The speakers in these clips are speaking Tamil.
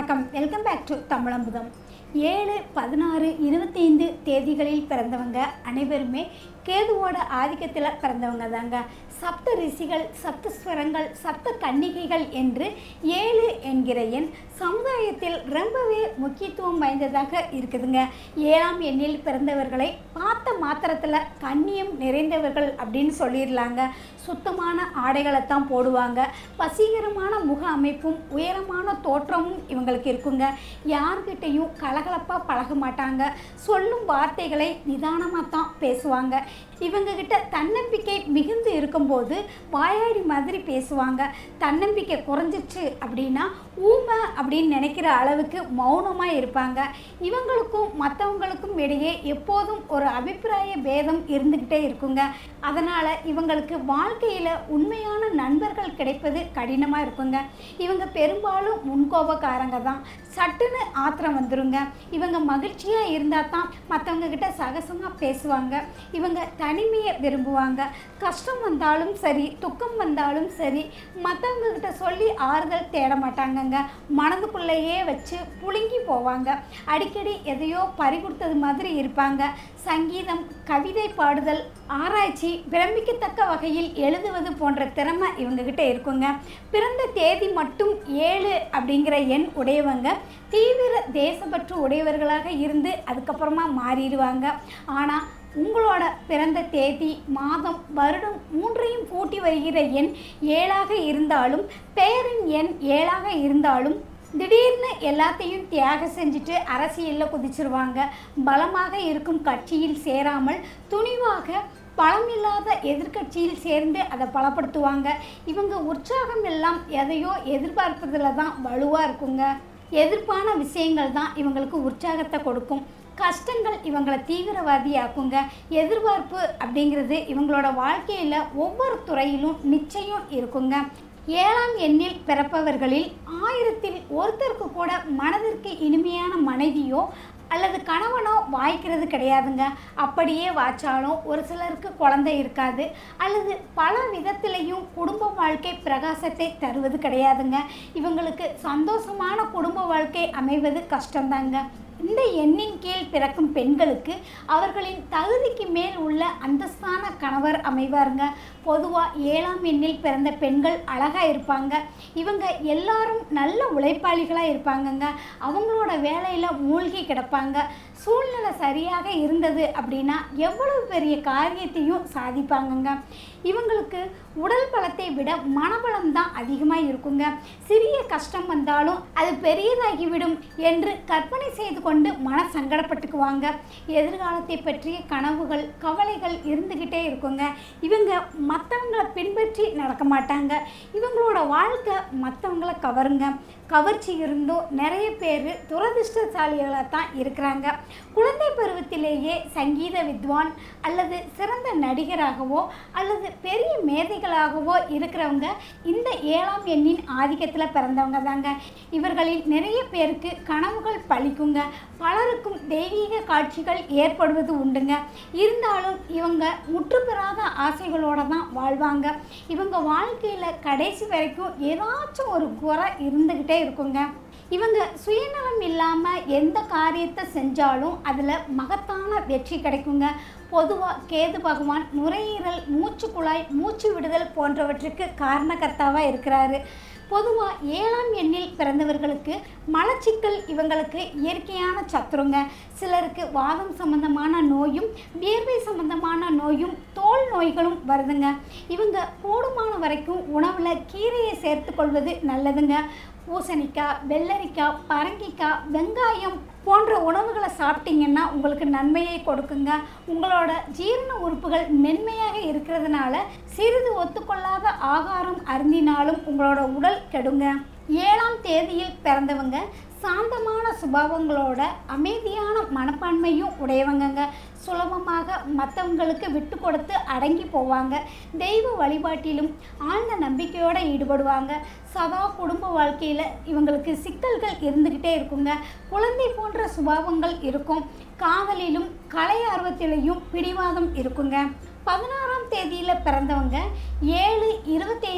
வணக்கம் வெல்கம் பேக் டு தமிழம்புதம் ஏழு பதினாறு இருபத்தைந்து தேதிகளில் பிறந்தவங்க அனைவருமே கேதுவோட ஆதிக்கத்தில் பிறந்தவங்க தாங்க சப்த ரிஷிகள் சப்தஸ்வரங்கள் சப்த கன்னிகைகள் என்று ஏழு என்கிற எண் சமுதாயத்தில் ரொம்பவே முக்கியத்துவம் வாய்ந்ததாக இருக்குதுங்க ஏழாம் எண்ணில் பிறந்தவர்களை பார்த்த மாத்திரத்தில் கண்ணியம் நிறைந்தவர்கள் அப்படின்னு சொல்லிடலாங்க சுத்தமான ஆடைகளை தான் போடுவாங்க வசீகரமான முக அமைப்பும் உயரமான தோற்றமும் இவங்களுக்கு இருக்குங்க யார்கிட்டையும் கலகலப்பாக பழக மாட்டாங்க சொல்லும் வார்த்தைகளை நிதானமாக தான் பேசுவாங்க இவங்க கிட்ட தன்னம்பிக்கை மிகுந்து இருக்கும்போது வாயாடி மாதிரி பேசுவாங்க தன்னம்பிக்கை குறைஞ்சிச்சு அப்படின்னா ஊமை அப்படின்னு நினைக்கிற அளவுக்கு மௌனமாக இருப்பாங்க இவங்களுக்கும் மற்றவங்களுக்கும் இடையே எப்போதும் ஒரு அபிப்பிராய பேதம் இருந்துக்கிட்டே இருக்குங்க அதனால் இவங்களுக்கு வாழ்க்கையில் உண்மையான நண்பர்கள் கிடைப்பது கடினமாக இருக்குங்க இவங்க பெரும்பாலும் முன்கோபக்காரங்க தான் சட்டுன்னு ஆத்திரம் வந்துருங்க இவங்க மகிழ்ச்சியாக இருந்தால் தான் மற்றவங்க கிட்ட சகசமாக பேசுவாங்க இவங்க தனிமையை விரும்புவாங்க கஷ்டம் வந்தாலும் சரி துக்கம் வந்தாலும் சரி மற்றவங்க கிட்ட சொல்லி ஆறுதல் தேட மாட்டாங்கங்க மனதுக்குள்ளேயே வச்சு புழுங்கி போவாங்க அடிக்கடி எதையோ பறி கொடுத்தது மாதிரி இருப்பாங்க சங்கீதம் கவிதை பாடுதல் ஆராய்ச்சி பிரமிக்கத்தக்க வகையில் எழுதுவது போன்ற திறமை இவங்ககிட்ட இருக்குங்க பிறந்த தேதி மட்டும் ஏழு அப்படிங்கிற எண் உடையவங்க தீவிர தேசப்பற்று உடையவர்களாக இருந்து அதுக்கப்புறமா மாறிடுவாங்க ஆனால் உங்களோட பிறந்த தேதி மாதம் வருடம் மூன்றையும் கூட்டி வருகிற எண் ஏழாக இருந்தாலும் பெயரின் எண் ஏழாக இருந்தாலும் திடீர்னு எல்லாத்தையும் தியாகம் செஞ்சுட்டு அரசியலில் குதிச்சிருவாங்க பலமாக இருக்கும் கட்சியில் சேராமல் துணிவாக பலமில்லாத எதிர்க்கட்சியில் சேர்ந்து அதை பலப்படுத்துவாங்க இவங்க உற்சாகம் எல்லாம் எதையோ எதிர்பார்ப்பதில் தான் வலுவாக இருக்குங்க எதிர்ப்பான விஷயங்கள் தான் இவங்களுக்கு உற்சாகத்தை கொடுக்கும் கஷ்டங்கள் இவங்களை தீவிரவாதியாக்குங்க எதிர்பார்ப்பு அப்படிங்கிறது இவங்களோட வாழ்க்கையில் ஒவ்வொரு துறையிலும் நிச்சயம் இருக்குங்க ஏழாம் எண்ணில் பிறப்பவர்களில் ஆயிரத்தில் ஒருத்தருக்கு கூட மனதிற்கு இனிமையான மனைவியோ அல்லது கணவனோ வாய்க்கிறது கிடையாதுங்க அப்படியே வாய்ச்சாலும் ஒரு சிலருக்கு குழந்தை இருக்காது அல்லது பல விதத்திலையும் குடும்ப வாழ்க்கை பிரகாசத்தை தருவது கிடையாதுங்க இவங்களுக்கு சந்தோஷமான குடும்ப வாழ்க்கை அமைவது கஷ்டம்தாங்க இந்த எண்ணின் கீழ் பிறக்கும் பெண்களுக்கு அவர்களின் தகுதிக்கு மேல் உள்ள அந்தஸ்தான கணவர் அமைவாருங்க பொதுவாக ஏழாம் எண்ணில் பிறந்த பெண்கள் அழகாக இருப்பாங்க இவங்க எல்லாரும் நல்ல உழைப்பாளிகளாக இருப்பாங்கங்க அவங்களோட வேலையில் மூழ்கி கிடப்பாங்க சூழ்நிலை சரியாக இருந்தது அப்படின்னா எவ்வளவு பெரிய காரியத்தையும் சாதிப்பாங்கங்க இவங்களுக்கு உடல் பலத்தை விட மனபலம் தான் அதிகமாக இருக்குங்க சிறிய கஷ்டம் வந்தாலும் அது பெரியதாகிவிடும் என்று கற்பனை செய்து கொண்டு மன சங்கடப்பட்டுக்குவாங்க எதிர்காலத்தை பற்றிய கனவுகள் கவலைகள் இருந்துக்கிட்டே இருக்குங்க இவங்க மற்றவங்களை பின்பற்றி நடக்க மாட்டாங்க இவங்களோட வாழ்க்கை மற்றவங்கள கவருங்க கவர்ச்சி இருந்தும் நிறைய பேர் துரதிருஷ்டசாலிகளாக தான் இருக்கிறாங்க குழந்தை பருவத்திலேயே சங்கீத வித்வான் அல்லது சிறந்த நடிகராகவோ அல்லது பெரிய மேதைகளாகவோ இருக்கிறவங்க இந்த ஏழாம் எண்ணின் ஆதிக்கத்தில் பிறந்தவங்க தாங்க இவர்களில் நிறைய பேருக்கு கனவுகள் பழிக்குங்க பலருக்கும் தெய்வீக காட்சிகள் ஏற்படுவது உண்டுங்க இருந்தாலும் இவங்க முற்றுப்பெறாத ஆசைகளோட தான் வாழ்வாங்க இவங்க வாழ்க்கையில் கடைசி வரைக்கும் ஏதாச்சும் ஒரு குறை இருந்துக்கிட்டே இருக்குங்க இவங்க சுயநலம் இல்லாமல் எந்த காரியத்தை செஞ்சாலும் அதில் மகத்தான வெற்றி கிடைக்குங்க பொதுவாக கேது பகவான் நுரையீரல் மூச்சு குழாய் மூச்சு விடுதல் போன்றவற்றுக்கு காரணகர்த்தாவாக இருக்கிறாரு பொதுவாக ஏழாம் எண்ணில் பிறந்தவர்களுக்கு மலச்சிக்கல் இவங்களுக்கு இயற்கையான சத்துருங்க சிலருக்கு வாதம் சம்பந்தமான நோயும் வியர்வை சம்பந்தமான நோயும் தோல் நோய்களும் வருதுங்க இவங்க கூடுமான வரைக்கும் உணவில் கீரையை சேர்த்து கொள்வது நல்லதுங்க பூசணிக்காய் வெள்ளரிக்காய் பரங்கிக்காய் வெங்காயம் போன்ற உணவுகளை சாப்பிட்டீங்கன்னா உங்களுக்கு நன்மையை கொடுக்குங்க உங்களோட ஜீரண உறுப்புகள் மென்மையாக இருக்கிறதுனால சிறிது ஒத்துக்கொள்ளாத ஆகாரம் அருந்தினாலும் உங்களோட உடல் கெடுங்க ஏழாம் தேதியில் பிறந்தவங்க சாந்தமான சுபாவங்களோட அமைதியான மனப்பான்மையும் உடையவங்கங்க சுலபமாக மற்றவங்களுக்கு விட்டு கொடுத்து அடங்கி போவாங்க தெய்வ வழிபாட்டிலும் ஆழ்ந்த நம்பிக்கையோடு ஈடுபடுவாங்க சதா குடும்ப வாழ்க்கையில் இவங்களுக்கு சிக்கல்கள் இருந்துக்கிட்டே இருக்குங்க குழந்தை போன்ற சுபாவங்கள் இருக்கும் காதலிலும் கலை ஆர்வத்திலையும் பிடிவாதம் இருக்குங்க பதினாறாம் தேதியில் பிறந்தவங்க ஏழு இருபத்தைந்தில்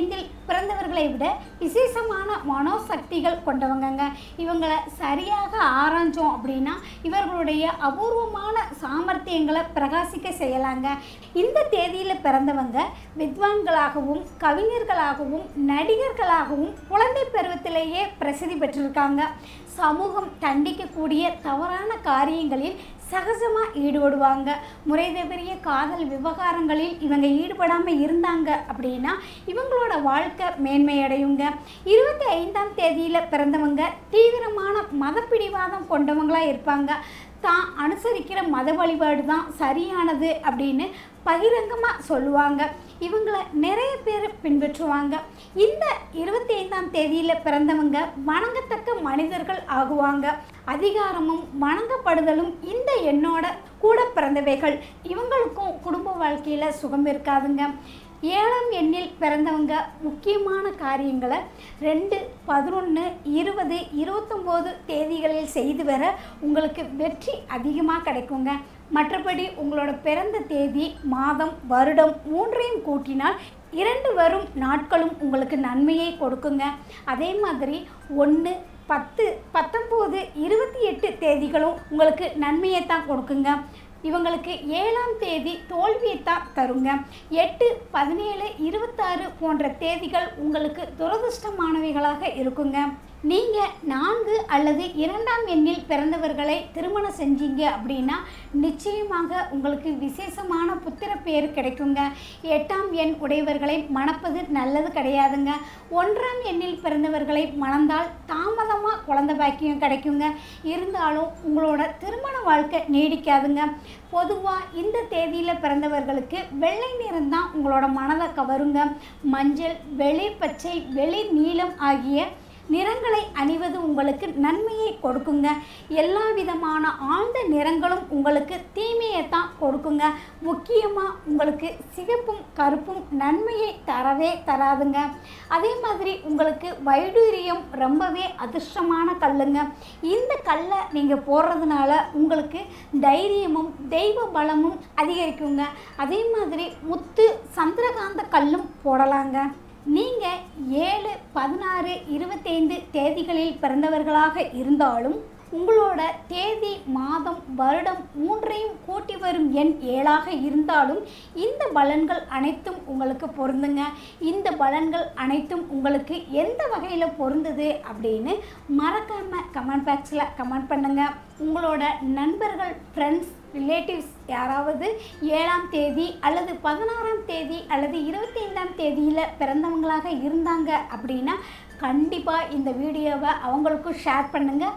பிறந்தவர்களை விட விசேஷமான மனோசக்திகள் கொண்டவங்கங்க இவங்களை சரியாக ஆராய்ஞ்சோம் அப்படின்னா இவர்களுடைய அபூர்வமான சாமர்த்தியங்களை பிரகாசிக்க செய்யலாங்க இந்த தேதியில் பிறந்தவங்க வித்வான்களாகவும் கவிஞர்களாகவும் நடிகர்களாகவும் குழந்தை பருவத்திலேயே பிரசித்தி பெற்றிருக்காங்க சமூகம் தண்டிக்கக்கூடிய தவறான காரியங்களில் சகஜமாக ஈடுபடுவாங்க முறை தவறிய காதல் விவகாரங்களில் இவங்க ஈடுபடாமல் இருந்தாங்க அப்படின்னா இவங்களோட வாழ்க்கை மேன்மையடையுங்க இருபத்தி ஐந்தாம் தேதியில் பிறந்தவங்க தீவிரமான மதப்பிடிவாதம் கொண்டவங்களாக இருப்பாங்க தான் அனுசரிக்கிற மத வழிபாடு தான் சரியானது அப்படின்னு பகிரங்கமாக சொல்லுவாங்க இவங்களை நிறைய பேர் பின்பற்றுவாங்க இந்த இருபத்தி ஐந்தாம் தேதியில் பிறந்தவங்க வணங்கத்தக்க மனிதர்கள் ஆகுவாங்க அதிகாரமும் வணங்கப்படுதலும் இந்த எண்ணோட கூட பிறந்தவைகள் இவங்களுக்கும் குடும்ப வாழ்க்கையில் சுகம் இருக்காதுங்க ஏழாம் எண்ணில் பிறந்தவங்க முக்கியமான காரியங்களை ரெண்டு பதினொன்று இருபது இருபத்தொம்போது தேதிகளில் செய்து வர உங்களுக்கு வெற்றி அதிகமாக கிடைக்குங்க மற்றபடி உங்களோட பிறந்த தேதி மாதம் வருடம் மூன்றையும் கூட்டினால் இரண்டு வரும் நாட்களும் உங்களுக்கு நன்மையை கொடுக்குங்க அதே மாதிரி ஒன்று பத்து பத்தொம்போது இருபத்தி எட்டு தேதிகளும் உங்களுக்கு நன்மையை தான் கொடுக்குங்க இவங்களுக்கு ஏழாம் தேதி தோல்வியை தான் தருங்க எட்டு பதினேழு இருபத்தாறு போன்ற தேதிகள் உங்களுக்கு துரதிருஷ்டமானவைகளாக இருக்குங்க நீங்கள் நான்கு அல்லது இரண்டாம் எண்ணில் பிறந்தவர்களை திருமணம் செஞ்சீங்க அப்படின்னா நிச்சயமாக உங்களுக்கு விசேஷமான புத்திர பேர் கிடைக்குங்க எட்டாம் எண் உடையவர்களை மணப்பது நல்லது கிடையாதுங்க ஒன்றாம் எண்ணில் பிறந்தவர்களை மணந்தால் தாமதமாக குழந்தை பாக்கியம் கிடைக்குங்க இருந்தாலும் உங்களோட திருமண வாழ்க்கை நீடிக்காதுங்க பொதுவாக இந்த தேதியில் பிறந்தவர்களுக்கு வெள்ளை நிறம் தான் உங்களோட மனதை கவருங்க மஞ்சள் வெளிர் பச்சை வெளிர் நீலம் ஆகிய நிறங்களை அணிவது உங்களுக்கு நன்மையை கொடுக்குங்க எல்லா விதமான ஆழ்ந்த நிறங்களும் உங்களுக்கு தீமையை தான் கொடுக்குங்க முக்கியமாக உங்களுக்கு சிகப்பும் கருப்பும் நன்மையை தரவே தராதுங்க அதே மாதிரி உங்களுக்கு வைடூரியம் ரொம்பவே அதிர்ஷ்டமான கல்லுங்க இந்த கல்லை நீங்கள் போடுறதுனால உங்களுக்கு தைரியமும் தெய்வ பலமும் அதிகரிக்குங்க அதே மாதிரி முத்து சந்திரகாந்த கல்லும் போடலாங்க நீங்கள் ஏழு பதினாறு இருபத்தைந்து தேதிகளில் பிறந்தவர்களாக இருந்தாலும் உங்களோட தேதி மாதம் வருடம் மூன்றையும் கூட்டி வரும் எண் ஏழாக இருந்தாலும் இந்த பலன்கள் அனைத்தும் உங்களுக்கு பொருந்துங்க இந்த பலன்கள் அனைத்தும் உங்களுக்கு எந்த வகையில் பொருந்துது அப்படின்னு மறக்காமல் கமெண்ட் பாக்ஸில் கமெண்ட் பண்ணுங்கள் உங்களோட நண்பர்கள் ஃப்ரெண்ட்ஸ் ரிலேட்டிவ்ஸ் யாராவது ஏழாம் தேதி அல்லது பதினாறாம் தேதி அல்லது இருபத்தைந்தாம் தேதியில் பிறந்தவங்களாக இருந்தாங்க அப்படின்னா கண்டிப்பாக இந்த வீடியோவை அவங்களுக்கும் ஷேர் பண்ணுங்கள்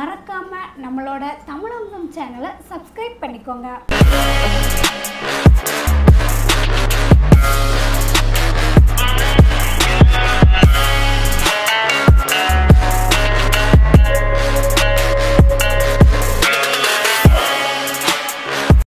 மறக்காமல் நம்மளோட தமிழகம் சேனலை சப்ஸ்கிரைப் பண்ணிக்கோங்க